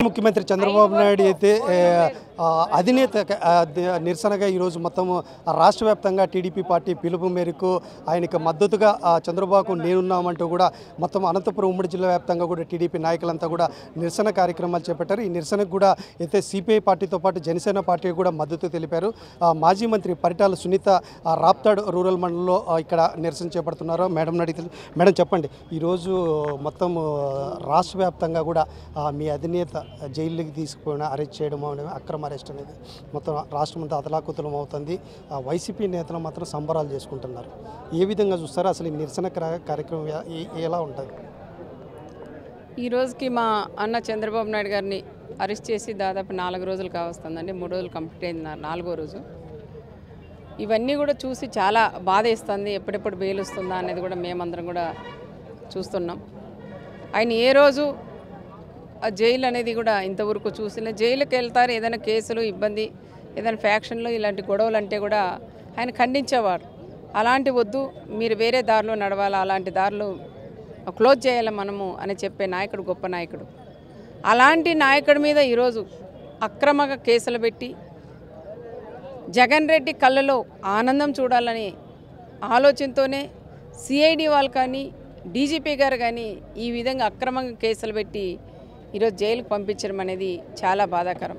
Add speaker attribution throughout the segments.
Speaker 1: ముఖ్యమంత్రి చంద్రబాబు నాయుడు అయితే ఏ, ఆ, అధినేత ఆ, ద- నిరసనగా ఈరోజు మొత్తం రాష్ట్ర వ్యాప్తంగా టీడీపీ పార్టీ పిలుపు మేరకు ఆయనకు మద్దతుగా ఆ, చంద్రబాబుకు నేనున్నామంటూ కూడా మొత్తం అనంతపురం ఉమ్మడి జిల్లా వ్యాప్తంగా కూడా టీడీపీ నాయకులంతా కూడా నిరసన కార్యక్రమాలు చేపట్టారు ఈ నిరసనకు కూడా అయితే సిపిఐ పార్టీతో పాటు జనసేన పార్టీ కూడా మద్దతు తెలిపారు ఆ, మాజీ మంత్రి పరిటాల సునీత ఆ, రాప్తాడ్ రూరల్ మండలంలో ఆ, ఇక్కడ నిరసన చేపడుతున్నారు మేడం అడిగితే మేడం చెప్పండి ఈరోజు మొత్తం ఆ, రాష్ట్ర వ్యాప్తంగా కూడా ఆ, మీ అధినేత జైలుకి తీసుకుపోయిన అరెస్ట్ చేయడం అనేది అక్రమ అరెస్ట్ అనేది మొత్తం రాష్ట్రం అంతా అతలాకుతలం అవుతుంది ఆ, వైసీపీ నేతలు మాత్రం సంబరాలు చేసుకుంటున్నారు ఏ విధంగా చూస్తారో అసలు ఈ నిరసన క్రా- కార్యక్రమం ఎ- ఎ- ఎలా ఉంటుంది
Speaker 2: ఈ రోజుకి మా అన్న చంద్రబాబు నాయుడు గారిని అరెస్ట్ చేసి దాదాపు నాలుగు రోజులు కావస్తుందండి మూడు రోజులు కంప్లీట్ అయింది నా- నాలుగో రోజు ఇవన్నీ కూడా చూసి చాలా బాధ ఇస్తుంది ఎప్పుడెప్పుడు బెయిల్ వస్తుందా అనేది కూడా మేమందరం కూడా చూస్తున్నాం ఆయన ఏ రోజు ఆ జైలు అనేది కూడా ఇంతవరకు చూసిన జైలుకి వెళ్తారు ఏదైనా కేసులు ఇబ్బంది ఏదైనా ఫ్యాక్షన్లు ఇలాంటి గొడవలు అంటే కూడా ఆయన ఖండించేవాడు అలాంటి వద్దు మీరు వేరే దారిలో నడవాలి అలాంటి దారులు క్లోజ్ చేయాలి మనము అని చెప్పే నాయకుడు గొప్ప నాయకుడు అలాంటి నాయకుడి మీద ఈరోజు అక్రమంగా కేసులు పెట్టి జగన్ రెడ్డి కళ్ళలో ఆనందం చూడాలని ఆలోచనతోనే సిఐడి వాళ్ళు కానీ డీజీపీ గారు కానీ ఈ విధంగా అక్రమంగా కేసులు పెట్టి ఈరోజు జైలుకు పంపించడం అనేది చాలా బాధాకరం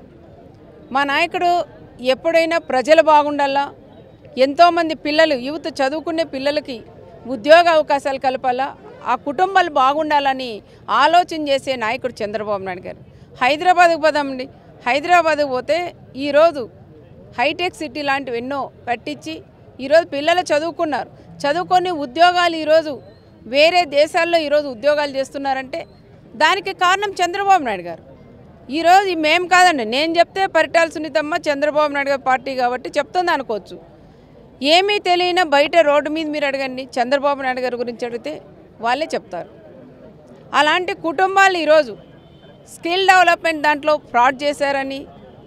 Speaker 2: మా నాయకుడు ఎప్పుడైనా ప్రజలు బాగుండాలా ఎంతోమంది పిల్లలు యువత చదువుకునే పిల్లలకి ఉద్యోగ అవకాశాలు కలపాలా ఆ కుటుంబాలు బాగుండాలని ఆలోచన చేసే నాయకుడు చంద్రబాబు నాయుడు గారు హైదరాబాద్కు పోదామండి హైదరాబాద్కు పోతే ఈరోజు హైటెక్ సిటీ లాంటివి ఎన్నో కట్టించి ఈరోజు పిల్లలు చదువుకున్నారు చదువుకొని ఉద్యోగాలు ఈరోజు వేరే దేశాల్లో ఈరోజు ఉద్యోగాలు చేస్తున్నారంటే దానికి కారణం చంద్రబాబు నాయుడు గారు ఈరోజు మేం కాదండి నేను చెప్తే పరిటాల సునీతమ్మ చంద్రబాబు నాయుడు గారి పార్టీ కాబట్టి చెప్తుంది అనుకోవచ్చు ఏమీ తెలియని బయట రోడ్డు మీద మీరు అడగండి చంద్రబాబు నాయుడు గారి గురించి అడిగితే వాళ్ళే చెప్తారు అలాంటి కుటుంబాలు ఈరోజు స్కిల్ డెవలప్మెంట్ దాంట్లో ఫ్రాడ్ చేశారని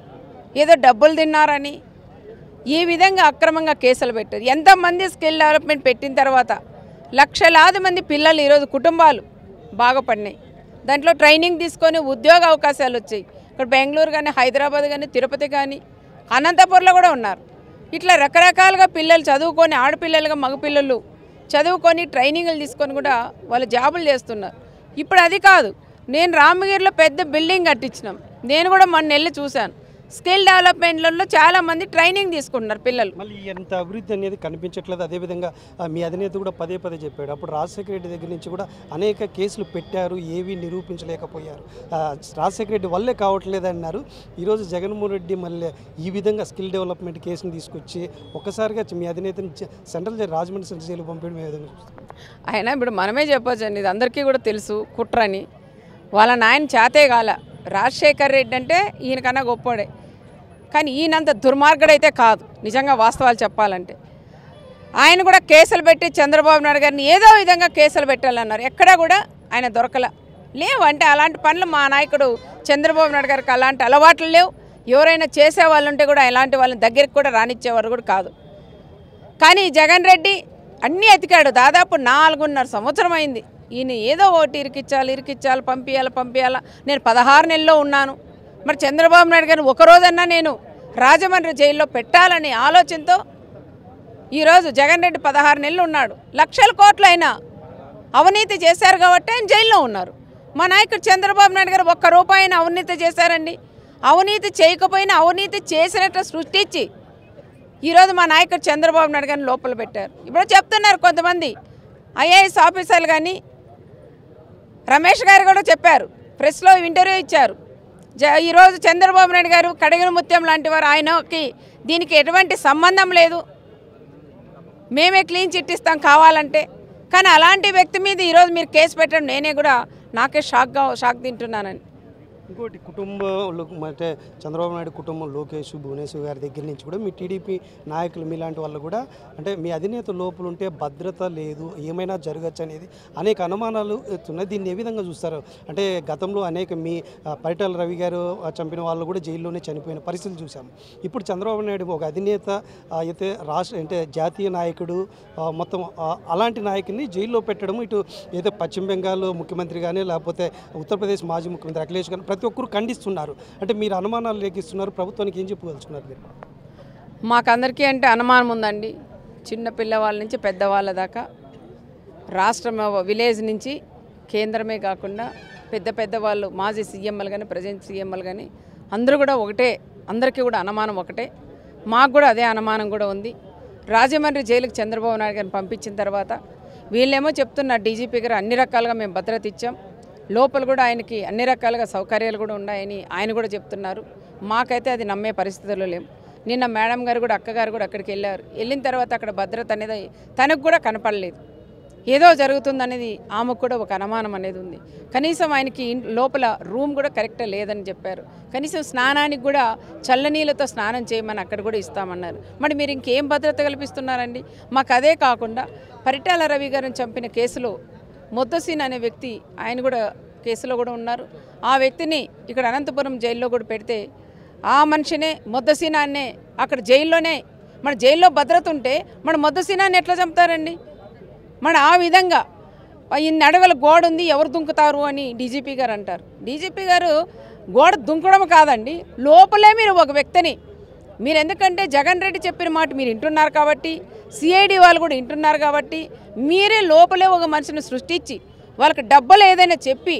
Speaker 2: ఏదో డబ్బులు తిన్నారని ఈ విధంగా అక్రమంగా కేసులు పెట్టారు ఎంతమంది స్కిల్ డెవలప్మెంట్ పెట్టిన తర్వాత లక్షలాది మంది పిల్లలు ఈరోజు కుటుంబాలు బాగుపడినాయి దాంట్లో ట్రైనింగ్ తీసుకొని ఉద్యోగ అవకాశాలు వచ్చాయి ఇక్కడ బెంగళూరు కానీ హైదరాబాద్ కానీ తిరుపతి కానీ అనంతపురంలో కూడా ఉన్నారు ఇట్లా రకరకాలుగా పిల్లలు చదువుకొని ఆడపిల్లలుగా మగపిల్లలు చదువుకొని ట్రైనింగ్లు తీసుకొని కూడా వాళ్ళు జాబులు చేస్తున్నారు ఇప్పుడు అది కాదు నేను రామగిరిలో పెద్ద బిల్డింగ్ కట్టించినాం నేను కూడా మొన్న వెళ్ళి చూశాను స్కిల్ డెవలప్మెంట్లలో చాలామంది ట్రైనింగ్ తీసుకుంటున్నారు పిల్లలు
Speaker 1: మళ్ళీ ఎంత అభివృద్ధి అనేది కనిపించట్లేదు అదేవిధంగా ఆ, మీ అధినేత కూడా పదే పదే చెప్పాడు అప్పుడు రాజశేఖర రెడ్డి దగ్గర నుంచి కూడా అనేక కేసులు పెట్టారు ఏవి నిరూపించలేకపోయారు ఆ, రాజశేఖర రెడ్డి వల్లే కావట్లేదు అన్నారు ఈరోజు జగన్మోహన్ రెడ్డి మళ్ళీ ఈ విధంగా స్కిల్ డెవలప్మెంట్ కేసుని తీసుకొచ్చి ఒక్కసారిగా మీ అధినేతని జ- central jail Rajahmundry central jail పంపించడం ఏ విధంగా చూస్తారు?
Speaker 2: ఆయన ఇప్పుడు మనమే చెప్పొచ్చు అండి ఇది అందరికీ కూడా తెలుసు కుట్రని వాళ్ళ నాయన చేతే కాల రాజశేఖర్ రెడ్డి అంటే ఈయనకన్నా గొప్పోడే కానీ ఈయనంత దుర్మార్గుడైతే కాదు నిజంగా వాస్తవాలు చెప్పాలంటే ఆయన కూడా కేసులు పెట్టి చంద్రబాబు నాయుడు గారిని ఏదో విధంగా కేసులు పెట్టాలన్నారు ఎక్కడా కూడా ఆయన దొరకల లేవు అంటే అలాంటి పనులు మా నాయకుడు చంద్రబాబు నాయుడు గారికి అలాంటి అలవాట్లు లేవు ఎవరైనా చేసే వాళ్ళు ఉంటే కూడా ఇలాంటి వాళ్ళని దగ్గరికి కూడా రానిచ్చేవారు కూడా కాదు కానీ జగన్ రెడ్డి అన్నీ ఎతికాడు దాదాపు నాలుగున్నర సంవత్సరం అయింది ఈయన ఏదో ఒకటి ఇరికిచ్చాలి ఇరికిచ్చాలి పంపించాలి పంపించాలా నేను పదహారు నెలల్లో ఉన్నాను మరి చంద్రబాబు నాయుడు గారిని ఒక రోజన్నా నేను రాజమండ్రి జైల్లో పెట్టాలనే ఆలోచనతో ఈరోజు జగన్ రెడ్డి పదహారు నెలలు ఉన్నాడు లక్షల కోట్లు అయినా అవినీతి చేశారు కాబట్టి ఆయన జైల్లో ఉన్నారు మా నాయకుడు చంద్రబాబు నాయుడు గారు ఒక్క రూపాయిని అవినీతి చేశారండి అవినీతి చేయకపోయినా అవినీతి చేసినట్టు సృష్టించి ఈరోజు మా నాయకుడు చంద్రబాబు నాయుడు గారిని లోపల పెట్టారు ఇప్పుడు చెప్తున్నారు కొంతమంది ఐఏఎస్ ఆఫీసర్లు కానీ రమేష్ గారు కూడా చెప్పారు ప్రెస్లో ఇంటర్వ్యూ ఇచ్చారు జ ఈరోజు చంద్రబాబు నాయుడు గారు కడిగిన ముత్యం లాంటి వారు ఆయనకి దీనికి ఎటువంటి సంబంధం లేదు మేమే క్లీన్ చిట్ ఇస్తాం కావాలంటే కానీ అలాంటి వ్యక్తి మీద ఈరోజు మీరు కేసు పెట్టడం నేనే కూడా నాకే షాక్గా షాక్ తింటున్నానని
Speaker 1: ఇంకోటి కుటుంబంలో అంటే చంద్రబాబు నాయుడు కుటుంబం లోకేష్ భువనేశ్వర్ గారి దగ్గర నుంచి కూడా మీ టీడీపీ నాయకులు మీలాంటి వాళ్ళు కూడా అంటే మీ అధినేత లోపల ఉంటే భద్రత లేదు ఏమైనా జరగచ్చు అనేది అనేక అనుమానాలు ఉన్నాయి దీన్ని ఏ విధంగా చూస్తారు అంటే గతంలో అనేక మీ ఆ, పరిటాల రవి గారు ఆ, చంపిన వాళ్ళు కూడా జైల్లోనే చనిపోయిన పరిస్థితులు చూసాం ఇప్పుడు చంద్రబాబు నాయుడు ఒక అధినేత ఆ, అయితే రాష్ట్ర అంటే జాతీయ నాయకుడు ఆ, మొత్తం ఆ, అలాంటి నాయకుడిని జైల్లో పెట్టడం ఇటు ఏదో పశ్చిమ బెంగాల్ ముఖ్యమంత్రి కానీ లేకపోతే ఉత్తరప్రదేశ్ మాజీ ముఖ్యమంత్రి అఖిలేష్ కానీ ప్రతి ప్రతి ఒక్కరు ఖండిస్తున్నారు అంటే మీరు అనుమానాలు లేకిస్తున్నారు ప్రభుత్వానికి ఏం చెప్పగలుగుతున్నారు మీరు
Speaker 2: మాకందరికీ అంటే అనుమానం ఉందండి చిన్న పిల్లవాళ్ళ నుంచి పెద్దవాళ్ళ దాకా రాష్ట్రం విలేజ్ నుంచి కేంద్రమే కాకుండా పెద్ద పెద్ద వాళ్ళు మాజీ సీఎంలు కానీ ప్రజెంట్ సీఎంలు కానీ అందరూ కూడా ఒకటే అందరికీ కూడా అనుమానం ఒకటే మాకు కూడా అదే అనుమానం కూడా ఉంది రాజమండ్రి జైలుకి చంద్రబాబు నాయుడు గారిని పంపించిన తర్వాత వీళ్ళేమో చెప్తున్నారు డీజీపీ గారు అన్ని రకాలుగా మేము భద్రత ఇచ్చాం లోపల కూడా ఆయనకి అన్ని రకాలుగా సౌకర్యాలు కూడా ఉన్నాయని ఆయన కూడా చెప్తున్నారు మాకైతే అది నమ్మే పరిస్థితుల్లో లేం నిన్న మేడం గారు కూడా అక్కగారు కూడా అక్కడికి వెళ్ళారు వెళ్ళిన తర్వాత అక్కడ భద్రత అనేది తనకు కూడా కనపడలేదు ఏదో జరుగుతుందనేది ఆమెకు కూడా ఒక అనుమానం అనేది ఉంది కనీసం ఆయనకి ఇన్- లోపల రూమ్ కూడా కరెక్ట్ లేదని చెప్పారు కనీసం స్నానానికి కూడా చల్లనీళ్ళతో స్నానం చేయమని అక్కడ కూడా ఇస్తామన్నారు మరి మీరు ఇంకేం భద్రత కల్పిస్తున్నారండి మాకు అదే కాకుండా పరిటాల రవి గారిని చంపిన కేసులో మొద్దసీన్ అనే వ్యక్తి ఆయన కూడా కేసులో కూడా ఉన్నారు ఆ వ్యక్తిని ఇక్కడ అనంతపురం జైల్లో కూడా పెడితే ఆ మనిషినే మొద్దసీనాన్నే అక్కడ జైల్లోనే మన జైల్లో భద్రత ఉంటే మన మొద్దసీనాన్ని ఎట్లా చంపుతారండి మన ఆ విధంగా ఇన్ని అడవుల గోడ ఉంది ఎవరు దుంకుతారు అని డీజీపీ గారు అంటారు డీజీపీ గారు గోడ దుంకడం కాదండి లోపలే మీరు ఒక వ్యక్తిని మీరు ఎందుకంటే జగన్ రెడ్డి చెప్పిన మాట మీరు వింటున్నారు కాబట్టి సిఐడి వాళ్ళు కూడా వింటున్నారు కాబట్టి మీరే లోపలే ఒక మనిషిని సృష్టించి వాళ్ళకి డబ్బులు ఏదైనా చెప్పి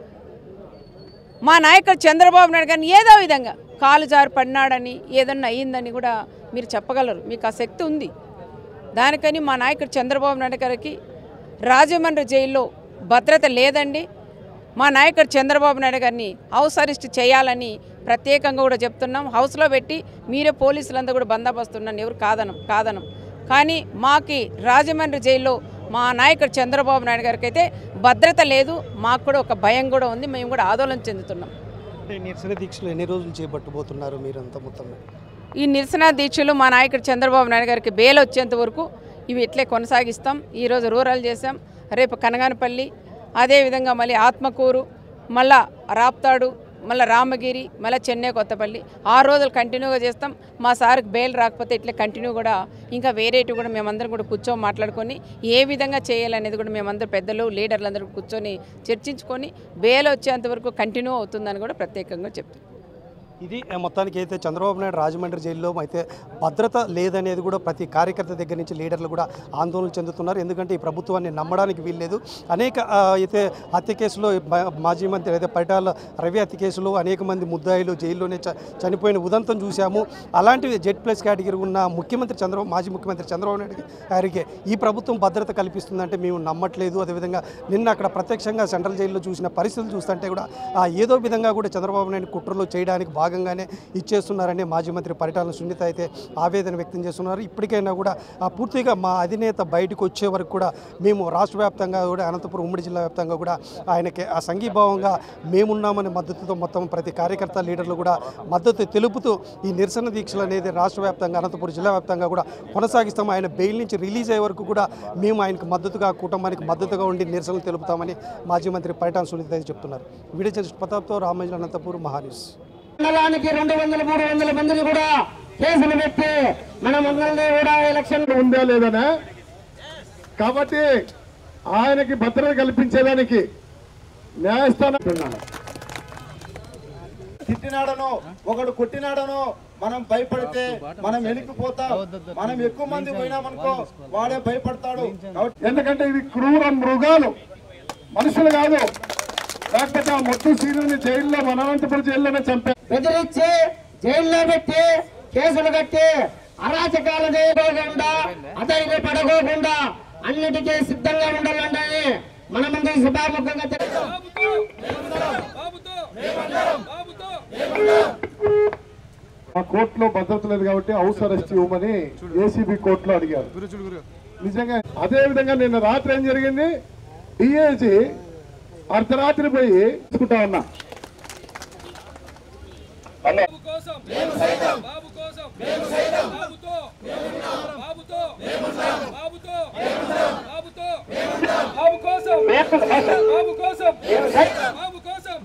Speaker 2: మా నాయకుడు చంద్రబాబు నాయుడు గారిని ఏదో విధంగా కాలు జారి పడినాడని ఏదన్నా అయ్యిందని కూడా మీరు చెప్పగలరు మీకు ఆ శక్తి ఉంది దానికని మా నాయకుడు చంద్రబాబు నాయుడు గారికి రాజమండ్రి జైల్లో భద్రత లేదండి మా నాయకుడు చంద్రబాబు నాయుడు గారిని హౌస్ అరెస్ట్ చేయాలని ప్రత్యేకంగా కూడా చెప్తున్నాం హౌస్లో పెట్టి మీరే పోలీసులంతా కూడా బందోబస్తున్నాను ఎవరు కాదనం కాదనం కానీ మాకి రాజమండ్రి జైల్లో మా నాయకుడు చంద్రబాబు నాయుడు గారికి అయితే భద్రత లేదు మాకు కూడా ఒక భయం కూడా ఉంది మేము కూడా ఆందోళన చెందుతున్నాం
Speaker 1: అంటే నిరసన దీక్షలు ఎన్ని రోజులు చేపట్టబోతున్నారు మీరంతా మొత్తం మీద?
Speaker 2: ఈ నిరసన దీక్షలు మా నాయకుడు చంద్రబాబు నాయుడు గారికి బెయిల్ వచ్చేంత వరకు ఇవి ఇట్లే కొనసాగిస్తాం ఈరోజు రూరల్ చేసాం రేపు కనగానపల్లి అదేవిధంగా మళ్ళీ ఆత్మకూరు మళ్ళా రాప్తాడు మళ్ళీ రామగిరి మళ్ళీ చెన్నై కొత్తపల్లి ఆరు రోజులు కంటిన్యూగా చేస్తాం మా సార్కి బెయిల్ రాకపోతే ఇట్లా కంటిన్యూ కూడా ఇంకా వేరేటివి కూడా మేమందరం కూడా కూర్చొని మాట్లాడుకొని ఏ విధంగా చేయాలనేది కూడా మేమందరం పెద్దలు లీడర్లు అందరూ కూర్చొని చర్చించుకొని బెయిల్ వచ్చేంత వరకు కంటిన్యూ అవుతుందని కూడా ప్రత్యేకంగా చెప్తాం
Speaker 1: ఇది ఆ, మొత్తానికి అయితే చంద్రబాబు నాయుడు రాజమండ్రి జైల్లో అయితే భద్రత లేదనేది కూడా ప్రతి కార్యకర్త దగ్గర నుంచి లీడర్లు కూడా ఆందోళన చెందుతున్నారు ఎందుకంటే ఈ ప్రభుత్వాన్ని నమ్మడానికి వీల్లేదు అనేక ఆ, అయితే హత్య కేసులో మా- మాజీ మంత్రి అయితే పరిటాల రవి హత్య కేసులో అనేక మంది ముద్దాయిలు జైల్లోనే చ- చనిపోయిన ఉదంతం చూశాము అలాంటివి జెడ్ ప్లస్ కేటగిరీ ఉన్న ముఖ్యమంత్రి చంద్రబాబు మాజీ ముఖ్యమంత్రి చంద్రబాబు నాయుడు గారికి ఈ ప్రభుత్వం భద్రత కల్పిస్తుందంటే మేము నమ్మట్లేదు అదేవిధంగా నిన్న అక్కడ ప్రత్యక్షంగా సెంట్రల్ జైల్లో చూసిన పరిస్థితులు చూస్తుంటే కూడా ఆ, ఏదో విధంగా కూడా చంద్రబాబు నాయుడు కుట్రలో చేయడానికి భాగంగానే ఇచ్చేస్తున్నారని మాజీ మంత్రి పరిటాల సునీత అయితే ఆవేదన వ్యక్తం చేస్తున్నారు ఇప్పటికైనా కూడా ఆ, పూర్తిగా మా అధినేత బయటకు వచ్చే వరకు కూడా మేము రాష్ట్ర వ్యాప్తంగా కూడా అనంతపురం ఉమ్మడి జిల్లా వ్యాప్తంగా కూడా ఆయనకి ఆ సంఘీభావంగా మేమున్నామనే మద్దతుతో మొత్తం ప్రతి కార్యకర్త లీడర్లు కూడా మద్దతు తెలుపుతూ ఈ నిరసన దీక్షలు అనేది రాష్ట్ర వ్యాప్తంగా అనంతపురం జిల్లా వ్యాప్తంగా కూడా కొనసాగిస్తాం ఆయన బెయిల్ నుంచి రిలీజ్ అయ్యే వరకు కూడా మేము ఆయనకు మద్దతుగా కుటుంబానికి మద్దతుగా ఉండి నిరసనలు తెలుపుతామని మాజీ మంత్రి పరిటాల సునీత అయితే చెప్తున్నారు వీడియో జర్నలిస్ట్ ప్రతాప్తో రామజన్ అనంతపురం మహాన్యూస్
Speaker 3: మండలానికి రెండు వందల మూడు వందల మందిని కూడా కేసులు పెట్టి మన మండలిని కూడా ఎలక్షన్
Speaker 4: ఉందా లేదనా కాబట్టి ఆయనకి భద్రత కల్పించేదానికి న్యాయస్థానం తిట్టినాడనో ఒకడు కొట్టినాడనో మనం భయపడితే మనం వెనక్కిపోతాం మనం ఎక్కువ మంది పోయినామనుకో వాడే భయపడతాడు కాబట్టి ఎందుకంటే ఇవి క్రూర మృగాలు మనుషులు కాదు లేకపోతే ఆ మొత్తం సీనియర్ని జైల్లో మన అనంతపురం జైల్లోనే చంపారు
Speaker 3: బెదిరించి జైల్లో పెట్టి కేసులు కట్టి అరాచకాలు చేయకోకుండా అతనికి పడకోకుండా అన్నిటికీ సిద్ధంగా ఉండాలని మన ముందు సభాముఖంగా తెలుసు
Speaker 4: ఆ కోర్టులో భద్రత లేదు కాబట్టి హౌస్ అరెస్ట్ ఇవ్వమని ఏసీబీ కోర్టులో అడిగారు నిజంగా అదే విధంగా నిన్న రాత్రి ఏం జరిగింది డిఏజీ అర్ధరాత్రి పోయి తీసుకుంటా ఉన్నా హలో
Speaker 5: బాబు కోసం మేము సైతం బాబు కోసం మేము సైతం బాబుతో బాబుతో బాబుతో బాబుతో బాబు కోసం బాబు